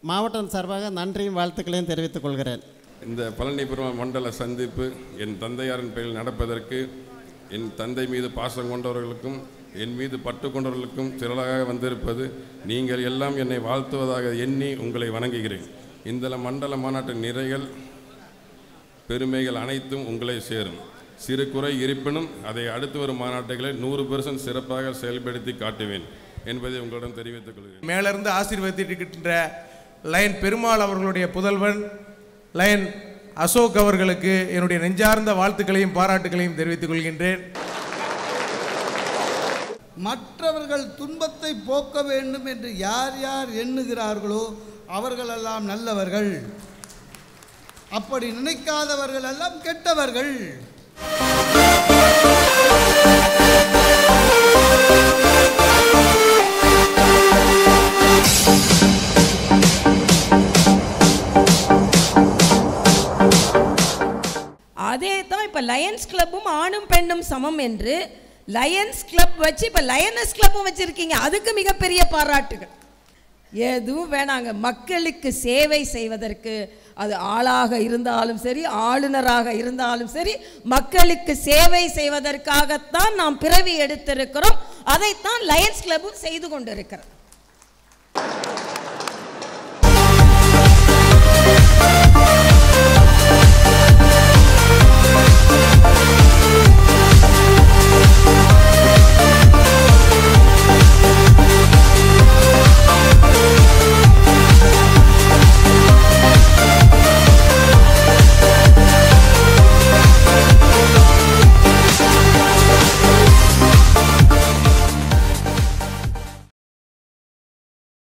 மாவட்டம் சார்பாக நன்றியும் வாழ்த்துக்களையும் தெரிவித்துக் கொள்கிறேன் இந்த பழனிபுரம் மண்டல சந்திப்பு என் தந்தையாரின் பெயரில் நடப்பதற்கு என் தந்தை மீது பாசம் கொண்டவர்களுக்கும் என் மீது பற்று கொண்டவர்களுக்கும் திரளாக வந்திருப்பது நீங்கள் எல்லாம் என்னை வாழ்த்துவதாக எண்ணி உங்களை வணங்குகிறேன் இந்த மண்டல மாநாட்டின் நிறைகள் பெருமைகள் அனைத்தும் உங்களை சேரும் சிறு குறை இருப்பினும் அதை அடுத்து வரும் மாநாட்டுகளை நூறு பெர்சன்ட் சிறப்பாக செயல்படுத்தி காட்டுவேன் என்பதை உங்களிடம் தெரிவித்துக் கொள்கிறேன் மேலிருந்து ஆசீர்வதிக்கின்ற லயன் பெருமாள் அவர்களுடைய புதல்வன் லயன் அசோக் அவர்களுக்கு என்னுடைய நெஞ்சார்ந்த வாழ்த்துக்களையும் பாராட்டுகளையும் தெரிவித்துக் கொள்கின்றேன் மற்றவர்கள் துன்பத்தை போக்க வேண்டும் என்று யார் யார் எண்ணுகிறார்களோ அவர்களெல்லாம் நல்லவர்கள் அப்படி நினைக்காதவர்கள் எல்லாம் கெட்டவர்கள் அதே தான் இப்போ லயன்ஸ் கிளப்பும் ஆணும் பெண்ணும் சமம் என்று லயன்ஸ் கிளப் வச்சு இப்போ லயனஸ் கிளப்பும் வச்சுருக்கீங்க அதுக்கு மிகப்பெரிய பாராட்டுகள் எதுவும் வேணாங்க மக்களுக்கு சேவை செய்வதற்கு அது ஆளாக இருந்தாலும் சரி ஆளுநராக இருந்தாலும் சரி மக்களுக்கு சேவை செய்வதற்காகத்தான் நாம் பிறவி எடுத்திருக்கிறோம் அதைத்தான் லயன்ஸ் கிளப்பும் செய்து கொண்டிருக்கிறோம்